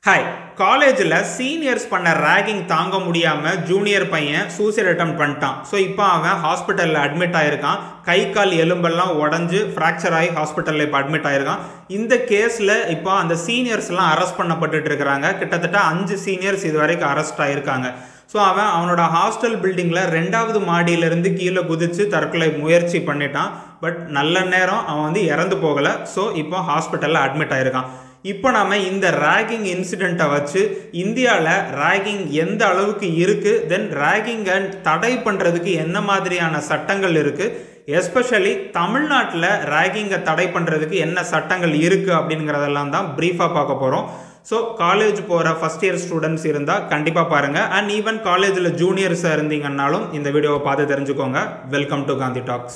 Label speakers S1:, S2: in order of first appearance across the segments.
S1: hi காலேஜில் seniors பண்ண ragging தாங்க முடியாமல் ஜூனியர் பையன் சூசைட் அட்டம் பண்ணிட்டான் ஸோ இப்போ அவன் ஹாஸ்பிட்டலில் அட்மிட் ஆயிருக்கான் கை கால் எலும்பெல்லாம் உடஞ்சி ஃப்ராக்சர் ஆகி ஹாஸ்பிட்டலில் இப்போ அட்மிட் ஆயிருக்கான் இந்த கேஸில் இப்போ அந்த சீனியர்ஸ்லாம் அரெஸ்ட் பண்ணப்பட்டுட்டு இருக்கிறாங்க கிட்டத்தட்ட அஞ்சு சீனியர்ஸ் இது வரைக்கும் அரெஸ்ட் ஆயிருக்காங்க ஸோ அவன் அவனோட ஹாஸ்டல் பில்டிங்கில் ரெண்டாவது மாடியிலேருந்து கீழே குதித்து தற்கொலை முயற்சி பண்ணிட்டான் பட் நல்ல நேரம் அவன் வந்து இறந்து போகலை ஸோ இப்போ ஹாஸ்பிட்டலில் அட்மிட் ஆயிருக்கான் இப்போ நாம இந்த ரேகிங் இன்சிடெண்ட்டை வச்சு இந்தியாவில் ரேகிங் எந்த அளவுக்கு இருக்குது தென் ரேகிங்கை தடை பண்ணுறதுக்கு என்ன மாதிரியான சட்டங்கள் இருக்குது எஸ்பெஷலி தமிழ்நாட்டில் ரேகிங்கை தடை பண்ணுறதுக்கு என்ன சட்டங்கள் இருக்குது அப்படிங்கிறதெல்லாம் தான் ப்ரீஃபாக பார்க்க போகிறோம் ஸோ காலேஜ் போகிற ஃபஸ்ட் இயர் ஸ்டூடெண்ட்ஸ் இருந்தால் கண்டிப்பாக பாருங்கள் அண்ட் ஈவன் காலேஜில் ஜூனியர்ஸாக இருந்தீங்கன்னாலும் இந்த வீடியோவை பார்த்து தெரிஞ்சுக்கோங்க வெல்கம் டு காந்தி டாக்ஸ்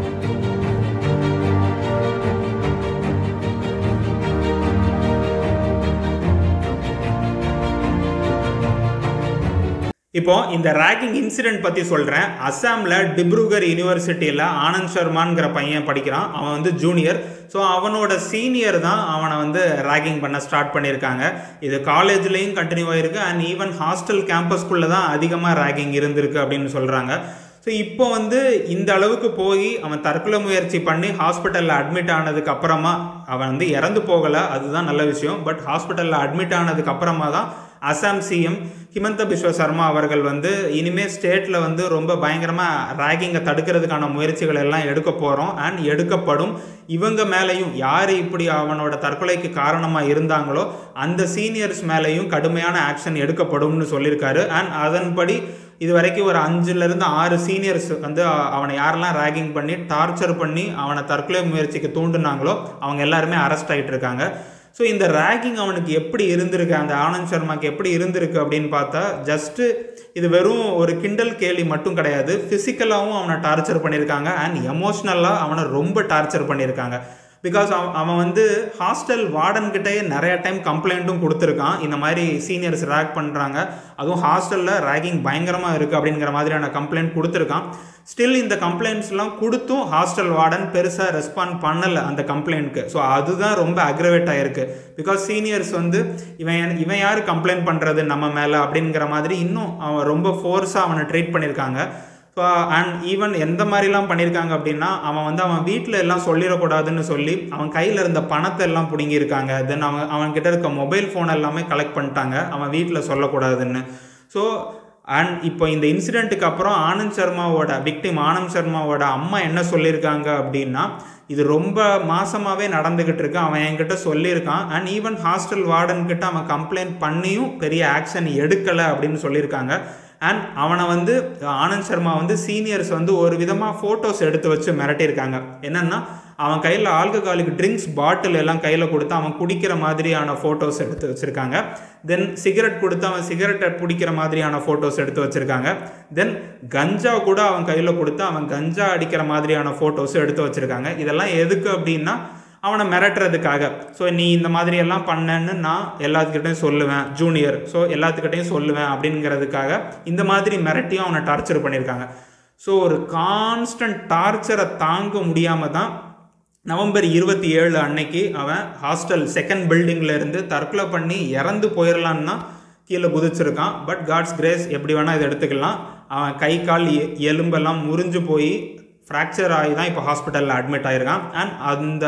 S1: இப்போ இந்த ரேக்கிங் இன்சிடென்ட் பற்றி சொல்கிறேன் அஸ்ஸாமில் டிப்ருகர் யூனிவர்சிட்டியில் ஆனந்த் சர்மான்ங்கிற பையன் படிக்கிறான் அவன் வந்து ஜூனியர் ஸோ அவனோட சீனியர் தான் அவனை வந்து ரேக்கிங் பண்ண ஸ்டார்ட் பண்ணியிருக்காங்க இது காலேஜ்லேயும் கண்டினியூ ஆயிருக்கு அண்ட் ஈவன் ஹாஸ்டல் கேம்பஸ்குள்ளே தான் அதிகமாக ரேக்கிங் இருந்திருக்கு அப்படின்னு சொல்கிறாங்க ஸோ இப்போ வந்து இந்த அளவுக்கு போய் அவன் தற்கொலை முயற்சி பண்ணி ஹாஸ்பிட்டலில் அட்மிட் ஆனதுக்கு அப்புறமா அவன் வந்து இறந்து போகலை அதுதான் நல்ல விஷயம் பட் ஹாஸ்பிட்டலில் அட்மிட் ஆனதுக்கு அப்புறமா தான் அசாம் சிஎம் ஹிமந்த பிஸ்வ சர்மா அவர்கள் வந்து இனிமேல் ஸ்டேட்டில் வந்து ரொம்ப பயங்கரமாக ரேகிங்கை தடுக்கிறதுக்கான முயற்சிகள் எல்லாம் எடுக்க போகிறோம் அண்ட் எடுக்கப்படும் இவங்க மேலேயும் யார் இப்படி அவனோட தற்கொலைக்கு காரணமாக இருந்தாங்களோ அந்த சீனியர்ஸ் மேலேயும் கடுமையான ஆக்ஷன் எடுக்கப்படும்னு சொல்லியிருக்காரு அண்ட் அதன்படி இது வரைக்கும் ஒரு அஞ்சுலேருந்து ஆறு சீனியர்ஸ் வந்து அவனை யாரெல்லாம் ரேகிங் பண்ணி டார்ச்சர் பண்ணி அவனை தற்கொலை முயற்சிக்கு தூண்டுனாங்களோ அவங்க எல்லாருமே அரெஸ்ட் ஆகிட்டு இருக்காங்க ஸோ இந்த ரேகிங் அவனுக்கு எப்படி இருந்திருக்கு அந்த ஆனந்த் சர்மாக்கு எப்படி இருந்திருக்கு அப்படின்னு பார்த்தா ஜஸ்ட்டு இது வெறும் ஒரு கிண்டல் கேலி மட்டும் கிடையாது ஃபிசிக்கலாகவும் அவனை டார்ச்சர் பண்ணியிருக்காங்க அண்ட் எமோஷ்னலாக அவனை ரொம்ப டார்ச்சர் பண்ணியிருக்காங்க பிகாஸ் அவன் வந்து ஹாஸ்டல் வார்டன்கிட்டயே நிறைய டைம் கம்ப்ளைண்ட்டும் கொடுத்துருக்கான் இந்த மாதிரி சீனியர்ஸ் ரேக் பண்ணுறாங்க அதுவும் ஹாஸ்டலில் ரேகிங் பயங்கரமாக இருக்குது அப்படிங்கிற மாதிரியான கம்ப்ளைண்ட் கொடுத்துருக்கான் ஸ்டில் இந்த கம்ப்ளைண்ட்ஸ்லாம் கொடுத்தும் ஹாஸ்டல் வார்டன் பெருசாக ரெஸ்பாண்ட் பண்ணலை அந்த கம்ப்ளைண்ட்க்கு ஸோ அதுதான் ரொம்ப அக்ரவேட் ஆகிருக்கு பிகாஸ் சீனியர்ஸ் வந்து இவன் இவன் யார் கம்ப்ளைண்ட் பண்ணுறது நம்ம மேலே அப்படிங்கிற மாதிரி இன்னும் அவன் ரொம்ப ஃபோர்ஸாக அவனை ட்ரீட் பண்ணியிருக்காங்க ஸோ அண்ட் ஈவன் எந்த மாதிரிலாம் பண்ணியிருக்காங்க அப்படின்னா அவன் வந்து அவன் வீட்டில் எல்லாம் சொல்லிடக்கூடாதுன்னு சொல்லி அவன் கையில் இருந்த பணத்தை எல்லாம் பிடுங்கியிருக்காங்க தென் அவன் அவன்கிட்ட இருக்க மொபைல் ஃபோன் எல்லாமே கலெக்ட் பண்ணிட்டாங்க அவன் வீட்டில் சொல்லக்கூடாதுன்னு ஸோ அண்ட் இப்போ இந்த இன்சிடெண்ட்டுக்கு அப்புறம் ஆனந்த் சர்மாவோட விக்டிம் ஆனந்த் சர்மாவோட அம்மா என்ன சொல்லியிருக்காங்க அப்படின்னா இது ரொம்ப மாசமாகவே நடந்துக்கிட்டு இருக்கு அவன் என்கிட்ட சொல்லியிருக்கான் அண்ட் ஈவன் ஹாஸ்டல் வார்டன் கிட்ட அவன் கம்ப்ளைண்ட் பண்ணியும் பெரிய ஆக்ஷன் எடுக்கலை அப்படின்னு சொல்லியிருக்காங்க அண்ட் அவனை வந்து ஆனந்த் சர்மா வந்து சீனியர்ஸ் வந்து ஒரு விதமாக ஃபோட்டோஸ் எடுத்து வச்சு மிரட்டியிருக்காங்க என்னென்னா அவன் கையில் ஆல்கஹாலிக் ட்ரிங்க்ஸ் பாட்டில் எல்லாம் கையில் கொடுத்து அவன் குடிக்கிற மாதிரியான ஃபோட்டோஸ் எடுத்து வச்சுருக்காங்க தென் சிகரெட் கொடுத்து அவன் சிகரெட்டை பிடிக்கிற மாதிரியான ஃபோட்டோஸ் எடுத்து வச்சுருக்காங்க தென் கஞ்சா கூட அவன் கையில் கொடுத்து அவன் கஞ்சா அடிக்கிற மாதிரியான ஃபோட்டோஸும் எடுத்து வச்சுருக்காங்க இதெல்லாம் எதுக்கு அப்படின்னா அவனை மிரட்டுறதுக்காக ஸோ நீ இந்த மாதிரி எல்லாம் பண்ணேன்னு நான் எல்லாத்துக்கிட்டையும் சொல்லுவேன் ஜூனியர் ஸோ எல்லாத்துக்கிட்டையும் சொல்லுவேன் அப்படிங்கிறதுக்காக இந்த மாதிரி மிரட்டியும் அவனை டார்ச்சர் பண்ணியிருக்காங்க ஸோ ஒரு கான்ஸ்டன்ட் டார்ச்சரை தாங்க முடியாமல் தான் நவம்பர் இருபத்தி ஏழு அன்னைக்கு அவன் ஹாஸ்டல் செகண்ட் பில்டிங்கில் இருந்து தற்கொலை பண்ணி இறந்து போயிடலான்னு தான் கீழே குதிச்சிருக்கான் பட் காட்ஸ் கிரேஸ் எப்படி வேணால் இதை எடுத்துக்கலாம் அவன் கை கால் எலும்பெல்லாம் முறிஞ்சு போய் ஃப்ராக்சர் ஆகி தான் இப்போ ஹாஸ்பிட்டலில் அட்மிட் ஆகிருக்கான் அண்ட் அந்த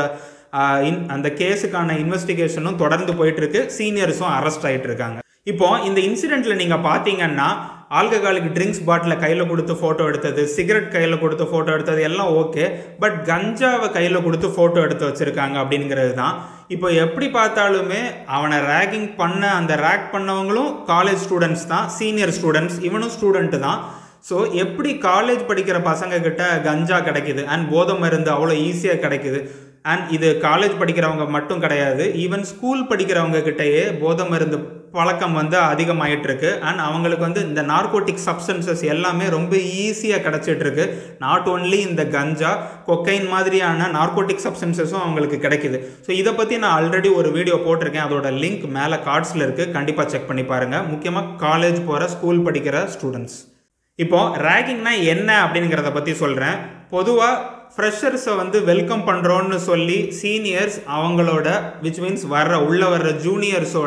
S1: அந்த கேஸுக்கான இன்வெஸ்டிகேஷனும் தொடர்ந்து போயிட்டு இருக்கு சீனியர்ஸும் அரெஸ்ட் ஆகிட்டு இருக்காங்க இப்போ இந்த இன்சிடென்ட்ல நீங்க பாத்தீங்கன்னா ஆல்கஹாலிக் ட்ரிங்க்ஸ் பாட்டில கையில் கொடுத்து ஃபோட்டோ எடுத்தது சிகரெட் கையில் கொடுத்து ஃபோட்டோ எடுத்தது எல்லாம் ஓகே பட் கஞ்சாவை கையில் கொடுத்து ஃபோட்டோ எடுத்து வச்சிருக்காங்க அப்படிங்கிறது தான் இப்போ எப்படி பார்த்தாலுமே அவனை ரேகிங் பண்ண அந்த ரேக் பண்ணவங்களும் காலேஜ் ஸ்டூடெண்ட்ஸ் தான் சீனியர் ஸ்டூடெண்ட்ஸ் இவனும் ஸ்டூடெண்ட்டு தான் ஸோ எப்படி காலேஜ் படிக்கிற பசங்க கிட்ட கஞ்சா கிடைக்குது அண்ட் போதை மருந்து அவ்வளோ ஈஸியாக கிடைக்குது அண்ட் இது காலேஜ் படிக்கிறவங்க மட்டும் கிடையாது ஈவன் ஸ்கூல் படிக்கிறவங்க கிட்டேயே போதை மருந்து பழக்கம் வந்து அதிகமாயிட்டு இருக்கு அண்ட் அவங்களுக்கு வந்து இந்த நார்கோட்டிக் சப்ஸ்டன்சஸ் எல்லாமே ரொம்ப ஈஸியாக கிடச்சிட்டு இருக்கு நாட் ஓன்லி இந்த கஞ்சா கொக்கைன் மாதிரியான நார்கோட்டிக் சப்ஸ்டன்சஸும் அவங்களுக்கு கிடைக்குது ஸோ இதை பற்றி நான் ஆல்ரெடி ஒரு வீடியோ போட்டிருக்கேன் அதோட லிங்க் மேலே கார்ட்ஸில் இருக்குது கண்டிப்பாக செக் பண்ணி பாருங்கள் முக்கியமாக காலேஜ் போகிற ஸ்கூல் படிக்கிற ஸ்டூடெண்ட்ஸ் இப்போ ரேகிங்னா என்ன அப்படிங்கிறத பற்றி சொல்கிறேன் பொதுவாக ஃப்ரெஷர்ஸை வந்து வெல்கம் பண்ணுறோன்னு சொல்லி சீனியர்ஸ் அவங்களோட விச் மீன்ஸ் வர்ற உள்ள வர்ற ஜூனியர்ஸோட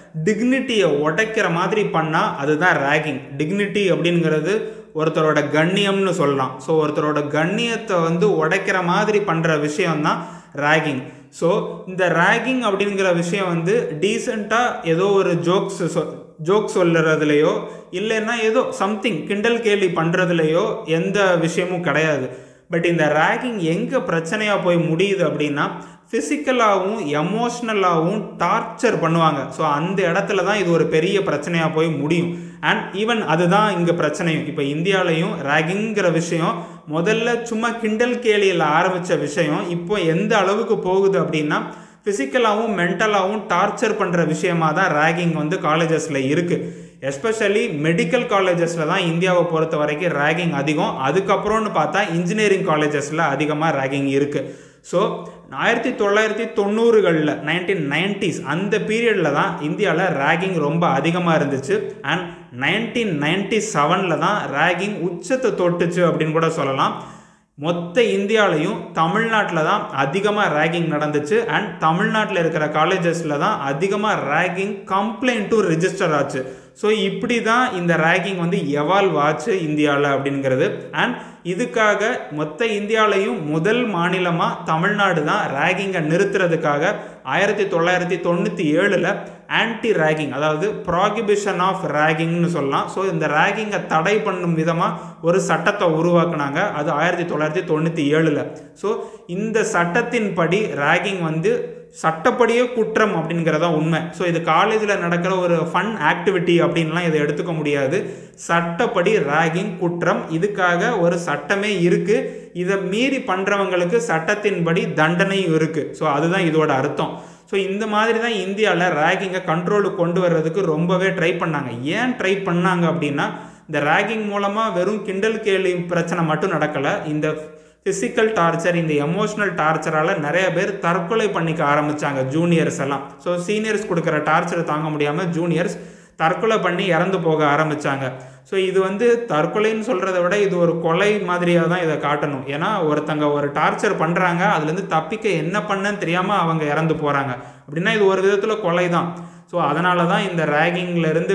S1: டிக்னிட்டியை உடைக்கிற மாதிரி பண்ணால் அதுதான் ரேகிங் டிக்னிட்டி அப்படிங்கிறது ஒருத்தரோட கண்ணியம்னு சொல்லலாம் ஸோ ஒருத்தரோட கண்ணியத்தை வந்து உடைக்கிற மாதிரி பண்ணுற விஷயம்தான் ரேகிங் ஸோ இந்த ரேகிங் அப்படிங்கிற விஷயம் வந்து டீசெண்டாக ஏதோ ஒரு ஜோக்ஸ் சொ ஜோக் சொல்லுறதுலையோ இல்லைன்னா ஏதோ சம்திங் கிண்டல் கேலி பண்ணுறதுலையோ எந்த விஷயமும் கிடையாது பட் இந்த ரேகிங் எங்கே பிரச்சனையாக போய் முடியுது அப்படின்னா ஃபிசிக்கலாகவும் எமோஷ்னலாகவும் டார்ச்சர் பண்ணுவாங்க ஸோ அந்த இடத்துல தான் இது ஒரு பெரிய பிரச்சனையாக போய் முடியும் அண்ட் ஈவன் அதுதான் இங்கே பிரச்சனையும் இப்போ இந்தியாவிலையும் ரேகிங்கிற விஷயம் முதல்ல சும்மா கிண்டல் கேலியில் ஆரம்பித்த விஷயம் இப்போ எந்த அளவுக்கு போகுது அப்படின்னா ஃபிசிக்கலாகவும் மென்டலாகவும் டார்ச்சர் பண்ணுற விஷயமாக தான் ரேகிங் வந்து காலேஜஸில் இருக்குது எஸ்பெஷலி மெடிக்கல் காலேஜஸில் தான் இந்தியாவை பொறுத்த வரைக்கும் ரேகிங் அதிகம் அதுக்கப்புறம்னு பார்த்தா இன்ஜினியரிங் காலேஜஸில் அதிகமாக ரேகிங் இருக்குது ஸோ ஆயிரத்தி தொள்ளாயிரத்தி தொண்ணூறுகளில் நைன்டீன் நைன்டிஸ் அந்த பீரியடில் தான் இந்தியாவில் ரேகிங் ரொம்ப அதிகமாக இருந்துச்சு அண்ட் நைன்டீன் நைன்டி செவனில் தான் ரேகிங் உச்சத்தை தொட்டுச்சு அப்படின்னு கூட சொல்லலாம் மொத்த இந்தியாவிலையும் தமிழ்நாட்டில் தான் அதிகமாக ரேகிங் நடந்துச்சு அண்ட் தமிழ்நாட்டில் இருக்கிற காலேஜஸில் தான் அதிகமாக ரேகிங் கம்ப்ளைண்ட்டும் ரிஜிஸ்டர் ஆச்சு ஸோ இப்படி தான் இந்த ரேகிங் வந்து எவால்வ் ஆச்சு இந்தியாவில் அப்படிங்கிறது அண்ட் இதுக்காக மொத்த இந்தியாவிலையும் முதல் மாநிலமாக தமிழ்நாடு தான் ரேகிங்கை நிறுத்துறதுக்காக ஆயிரத்தி தொள்ளாயிரத்தி தொண்ணூற்றி ஏழில் ஆன்டி ரேகிங் அதாவது ப்ராகிபிஷன் ஆஃப் ரேகிங்னு சொல்லலாம் ஸோ இந்த ரேகிங்கை தடை பண்ணும் விதமாக ஒரு சட்டத்தை உருவாக்குனாங்க அது ஆயிரத்தி தொள்ளாயிரத்தி தொண்ணூற்றி ஏழில் ஸோ இந்த சட்டத்தின்படி ரேகிங் வந்து சட்டப்படியே குற்றம் அப்படிங்கிறதா உண்மை ஸோ இது காலேஜில் நடக்கிற ஒரு ஃபன் ஆக்டிவிட்டி அப்படின்லாம் இதை எடுத்துக்க முடியாது சட்டப்படி ரேகிங் குற்றம் இதுக்காக ஒரு சட்டமே இருக்குது இதை மீறி பண்ணுறவங்களுக்கு சட்டத்தின்படி தண்டனையும் இருக்குது ஸோ அதுதான் இதோட அர்த்தம் ஸோ இந்த மாதிரி தான் இந்தியாவில் ரேகிங்கை கண்ட்ரோலுக்கு கொண்டு வர்றதுக்கு ரொம்பவே ட்ரை பண்ணாங்க ஏன் ட்ரை பண்ணாங்க அப்படின்னா இந்த ரேகிங் மூலமாக வெறும் கிண்டல் கேலி பிரச்சனை மட்டும் நடக்கலை இந்த ஃபிசிக்கல் டார்ச்சர் இந்த எமோஷ்னல் டார்ச்சரால் நிறைய பேர் தற்கொலை பண்ணிக்க ஆரம்பித்தாங்க ஜூனியர்ஸ் எல்லாம் ஸோ சீனியர்ஸ் கொடுக்குற டார்ச்சரை தாங்க முடியாமல் ஜூனியர்ஸ் தற்கொலை பண்ணி இறந்து போக ஆரம்பித்தாங்க ஸோ இது வந்து தற்கொலைன்னு சொல்கிறத விட இது ஒரு கொலை மாதிரியாக தான் இதை காட்டணும் ஏன்னா ஒருத்தங்க ஒரு டார்ச்சர் பண்ணுறாங்க அதுலேருந்து தப்பிக்க என்ன பண்ணன்னு தெரியாமல் அவங்க இறந்து போகிறாங்க அப்படின்னா இது ஒரு விதத்தில் கொலை தான் ஸோ அதனால தான் இந்த ரேகிங்லேருந்து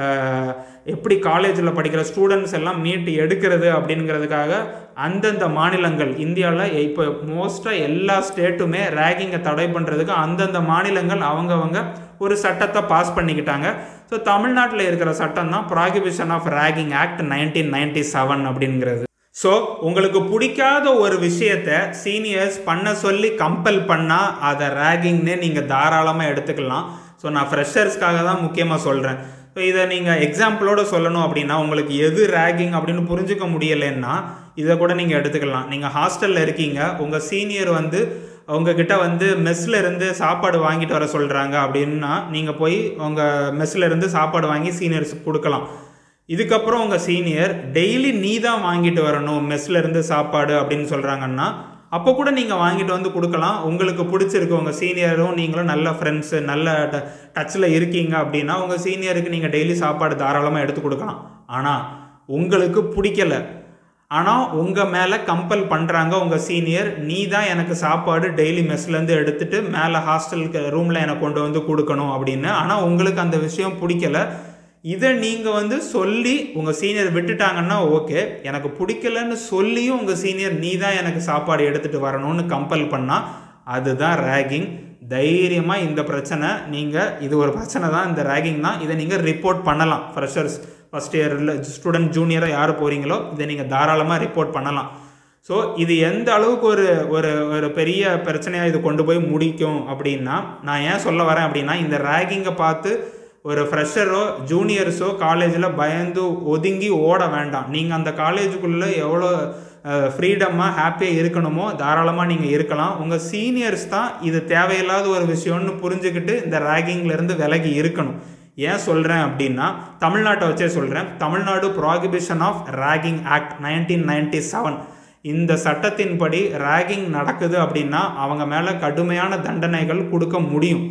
S1: எப்படி காலேஜில் படிக்கிற ஸ்டூடெண்ட்ஸ் எல்லாம் மீட்டு எடுக்கிறது அப்படிங்கிறதுக்காக அந்தந்த மாநிலங்கள் இந்தியாவில் இப்போ மோஸ்ட்டாக எல்லா ஸ்டேட்டுமே ரேகிங்கை தடை பண்ணுறதுக்கு அந்தந்த மாநிலங்கள் அவங்கவங்க ஒரு சட்டத்தை பாஸ் பண்ணிக்கிட்டாங்க ஸோ தமிழ்நாட்டில் இருக்கிற சட்டம் தான் prohibition of ragging act nineteen ninety seven அப்படிங்கிறது ஸோ உங்களுக்கு பிடிக்காத ஒரு விஷயத்த சீனியர்ஸ் பண்ண சொல்லி கம்பல் பண்ணால் அதை ரேகிங்னே நீங்கள் தாராளமாக எடுத்துக்கலாம் ஸோ நான் ஃப்ரெஷர்ஸ்க்காக தான் முக்கியமாக சொல்கிறேன் ஸோ இதை நீங்கள் எக்ஸாம்பிளோட சொல்லணும் அப்படின்னா உங்களுக்கு எது ரேகிங் அப்படின்னு புரிஞ்சுக்க முடியலைன்னா இதை கூட நீங்கள் எடுத்துக்கலாம் நீங்கள் ஹாஸ்டலில் இருக்கீங்க உங்கள் சீனியர் வந்து உங்ககிட்ட வந்து மெஸ்ஸில் இருந்து சாப்பாடு வாங்கிட்டு வர சொல்கிறாங்க அப்படின்னா நீங்கள் போய் உங்கள் மெஸ்ஸில் இருந்து சாப்பாடு வாங்கி சீனியர்ஸுக்கு கொடுக்கலாம் இதுக்கப்புறம் உங்கள் சீனியர் டெய்லி நீ தான் வாங்கிட்டு வரணும் மெஸ்ஸில் இருந்து சாப்பாடு அப்படின்னு சொல்கிறாங்கன்னா அப்போ கூட நீங்கள் வாங்கிட்டு வந்து கொடுக்கலாம் உங்களுக்கு பிடிச்சிருக்கு உங்கள் சீனியரும் நீங்களும் நல்ல ஃப்ரெண்ட்ஸு நல்ல ட டச்சில் இருக்கீங்க அப்படின்னா உங்கள் சீனியருக்கு நீங்கள் டெய்லி சாப்பாடு தாராளமாக எடுத்து கொடுக்கலாம் ஆனால் உங்களுக்கு பிடிக்கல ஆனால் உங்கள் மேலே கம்பல் பண்ணுறாங்க உங்கள் சீனியர் நீ தான் எனக்கு சாப்பாடு டெய்லி மெஸ்லேருந்து எடுத்துகிட்டு மேலே ஹாஸ்டலுக்கு ரூமில் எனக்கு கொண்டு வந்து கொடுக்கணும் அப்படின்னு ஆனால் உங்களுக்கு அந்த விஷயம் பிடிக்கல இதை நீங்கள் வந்து சொல்லி உங்கள் சீனியர் விட்டுட்டாங்கன்னா ஓகே எனக்கு பிடிக்கலன்னு சொல்லியும் உங்கள் சீனியர் நீ தான் எனக்கு சாப்பாடு எடுத்துகிட்டு வரணும்னு கம்பல் பண்ணால் அதுதான் ரேகிங் தைரியமாக இந்த பிரச்சனை நீங்கள் இது ஒரு பிரச்சனை தான் இந்த ரேகிங் தான் இதை நீங்கள் ரிப்போர்ட் பண்ணலாம் ஃப்ரெஷர்ஸ் ஃபஸ்ட் இயரில் ஸ்டூடெண்ட் ஜூனியராக யார் போகிறீங்களோ இதை நீங்கள் தாராளமாக ரிப்போர்ட் பண்ணலாம் ஸோ இது எந்த அளவுக்கு ஒரு ஒரு ஒரு பெரிய பிரச்சனையாக இது கொண்டு போய் முடிக்கும் அப்படின்னா நான் ஏன் சொல்ல வரேன் அப்படின்னா இந்த ரேகிங்கை பார்த்து ஒரு ஃப்ரெஷரோ ஜூனியர்ஸோ காலேஜில் பயந்து ஒதுங்கி ஓட வேண்டாம் நீங்கள் அந்த காலேஜுக்குள்ளே எவ்வளோ ஃப்ரீடமாக ஹாப்பியாக இருக்கணுமோ தாராளமாக நீங்கள் இருக்கலாம் உங்கள் சீனியர்ஸ் தான் இது தேவையில்லாத ஒரு விஷயம்னு புரிஞ்சுக்கிட்டு இந்த ரேகிங்லேருந்து விலகி இருக்கணும் ஏன் சொல்கிறேன் அப்படின்னா தமிழ்நாட்டை வச்சே சொல்கிறேன் Tamil Nadu prohibition of ragging act nineteen ninety seven இந்த சட்டத்தின்படி ரேகிங் நடக்குது அப்படின்னா அவங்க மேலே கடுமையான தண்டனைகள் கொடுக்க முடியும்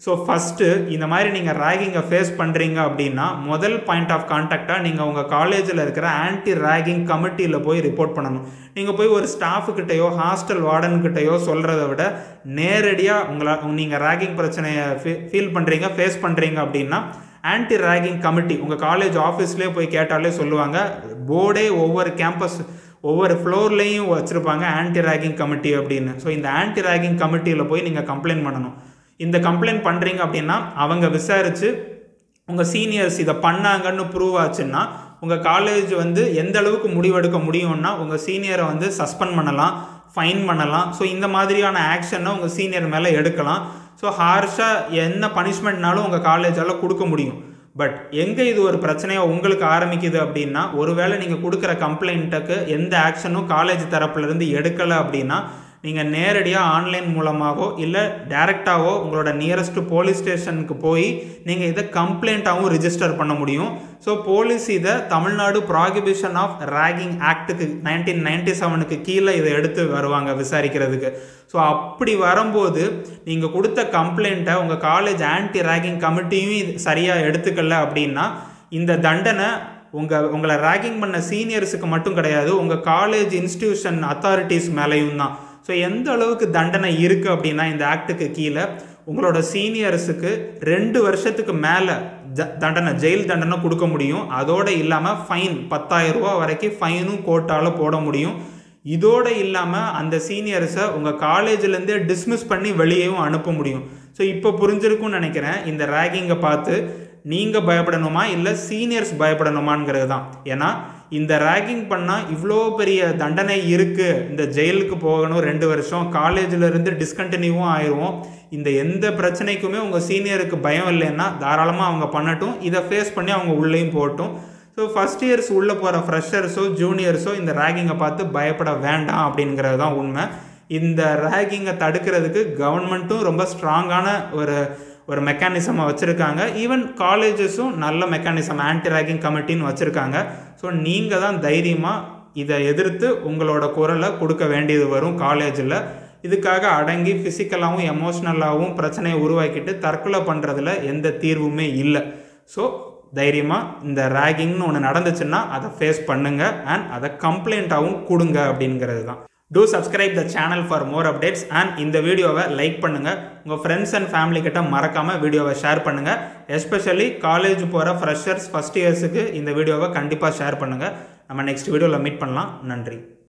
S1: ஸோ ஃபஸ்ட்டு இந்த மாதிரி நீங்கள் ரேகிங்கை ஃபேஸ் பண்ணுறீங்க அப்படின்னா முதல் பாயிண்ட் ஆஃப் கான்டாக்டாக நீங்கள் உங்கள் காலேஜில் இருக்கிற ஆன்டி ரேகிங் கமிட்டியில் போய் ரிப்போர்ட் பண்ணணும் நீங்கள் போய் ஒரு ஸ்டாஃபுக்கிட்டேயோ ஹாஸ்டல் வார்டன்கிட்டயோ சொல்கிறத விட நேரடியாக உங்களை நீங்கள் ரேகிங் பிரச்சனையை ஃபீல் பண்ணுறீங்க ஃபேஸ் பண்ணுறீங்க அப்படின்னா ஆன்டி ரேகிங் கமிட்டி உங்கள் காலேஜ் ஆஃபீஸ்லேயே போய் கேட்டாலே சொல்லுவாங்க போர்டே ஒவ்வொரு கேம்பஸ் ஒவ்வொரு ஃப்ளோர்லேயும் வச்சுருப்பாங்க ஆன்டி ரேகிங் கமிட்டி அப்படின்னு ஸோ இந்த ஆன்டி ரேகிங் கமிட்டியில் போய் நீங்கள் கம்ப்ளைண்ட் பண்ணணும் இந்த கம்ப்ளைண்ட் பண்ணுறீங்க அப்படின்னா அவங்க விசாரித்து உங்கள் சீனியர்ஸ் இதை பண்ணாங்கன்னு ப்ரூவ் ஆச்சுன்னா உங்கள் காலேஜ் வந்து எந்த அளவுக்கு முடிவெடுக்க முடியும்னா உங்கள் சீனியரை வந்து சஸ்பெண்ட் பண்ணலாம் ஃபைன் பண்ணலாம் ஸோ இந்த மாதிரியான ஆக்ஷனை உங்கள் சீனியர் மேலே எடுக்கலாம் ஸோ ஹார்ஷாக என்ன பனிஷ்மெண்ட்னாலும் உங்கள் காலேஜால் கொடுக்க முடியும் பட் எங்கே இது ஒரு பிரச்சனையாக உங்களுக்கு ஆரம்பிக்குது அப்படின்னா ஒருவேளை நீங்கள் கொடுக்குற கம்ப்ளைண்ட்டுக்கு எந்த ஆக்ஷனும் காலேஜ் தரப்புலேருந்து எடுக்கலை அப்படின்னா நீங்கள் நேரடியாக ஆன்லைன் மூலமாகவோ இல்லை டேரெக்டாகவோ உங்களோட நியரஸ்ட் போலீஸ் ஸ்டேஷனுக்கு போய் நீங்கள் இதை கம்ப்ளைண்ட்டாகவும் ரிஜிஸ்டர் பண்ண முடியும் ஸோ போலீஸ் இதை தமிழ்நாடு ப்ராகிபிஷன் ஆஃப் ரேகிங் ஆக்டுக்கு நைன்டீன் நைன்டி செவனுக்கு கீழே இதை எடுத்து வருவாங்க விசாரிக்கிறதுக்கு ஸோ அப்படி வரும்போது நீங்கள் கொடுத்த கம்ப்ளைண்ட்டை உங்கள் காலேஜ் ஆன்டி ரேகிங் கமிட்டியும் சரியாக எடுத்துக்கல அப்படின்னா இந்த தண்டனை உங்கள் உங்களை ரேகிங் பண்ண சீனியர்ஸுக்கு மட்டும் கிடையாது உங்கள் காலேஜ் இன்ஸ்டியூஷன் அத்தாரிட்டிஸ் மேலேயும் தான் ஸோ எந்த அளவுக்கு தண்டனை இருக்குது அப்படின்னா இந்த ஆக்டுக்கு கீழே உங்களோட சீனியர்ஸுக்கு ரெண்டு வருஷத்துக்கு மேலே த தண்டனை ஜெயில் தண்டனை கொடுக்க முடியும் அதோடு இல்லாமல் ஃபைன் பத்தாயிரம் ரூபா வரைக்கும் ஃபைனும் கோட்டால் போட முடியும் இதோடு இல்லாமல் அந்த சீனியர்ஸை உங்கள் காலேஜ்லேருந்தே டிஸ்மிஸ் பண்ணி வெளியேவும் அனுப்ப முடியும் ஸோ இப்போ புரிஞ்சிருக்கும்னு நினைக்கிறேன் இந்த ரேகிங்கை பார்த்து நீங்கள் பயப்படணுமா இல்லை சீனியர்ஸ் பயப்படணுமாங்கிறது தான் ஏன்னா இந்த ரேகிங் பண்ணால் இவ்வளோ பெரிய தண்டனை இருக்குது இந்த ஜெயிலுக்கு போகணும் ரெண்டு வருஷம் காலேஜில் இருந்து டிஸ்கண்டினியூவும் ஆயிடுவோம் இந்த எந்த பிரச்சனைக்குமே உங்கள் சீனியருக்கு பயம் இல்லைன்னா தாராளமாக அவங்க பண்ணட்டும் இதை ஃபேஸ் பண்ணி அவங்க உள்ளேயும் போகட்டும் ஸோ ஃபஸ்ட் இயர்ஸ் உள்ளே போகிற ஃப்ரெஷர்ஸோ ஜூனியர்ஸோ இந்த ரேகிங்கை பார்த்து பயப்பட வேண்டாம் அப்படிங்கிறது தான் உண்மை இந்த ரேகிங்கை தடுக்கிறதுக்கு கவர்மெண்ட்டும் ரொம்ப ஸ்ட்ராங்கான ஒரு ஒரு மெக்கானிசமை வச்சுருக்காங்க ஈவன் காலேஜஸும் நல்ல மெக்கானிசம் ஆன்டி ரேகிங் கமிட்டின்னு வச்சுருக்காங்க ஸோ நீங்கள் தான் தைரியமாக இதை எதிர்த்து உங்களோட குரலை கொடுக்க வேண்டியது வரும் காலேஜில் இதுக்காக அடங்கி ஃபிசிக்கலாகவும் எமோஷ்னலாகவும் பிரச்சனையை உருவாக்கிட்டு தற்கொலை பண்ணுறதுல எந்த தீர்வுமே இல்லை ஸோ தைரியமாக இந்த ரேகிங்னு ஒன்று நடந்துச்சுன்னா அதை ஃபேஸ் பண்ணுங்கள் அண்ட் அதை கம்ப்ளைண்ட்டாகவும் கொடுங்க அப்படிங்கிறது தான் to subscribe the channel for more updates and இந்த வீடியோவை லைக் பண்ணுங்கள் உங்கள் ஃப்ரெண்ட்ஸ் அண்ட் ஃபேமிலி கிட்ட மறக்காமல் வீடியோவை ஷேர் பண்ணுங்கள் எஸ்பெஷலி காலேஜ் போகிற ஃப்ரெஷர்ஸ் ஃபஸ்ட் இயர்ஸுக்கு இந்த வீடியோவை கண்டிப்பாக ஷேர் பண்ணுங்கள் நம்ம நெக்ஸ்ட் வீடியோவில் மீட் பண்ணலாம் நன்றி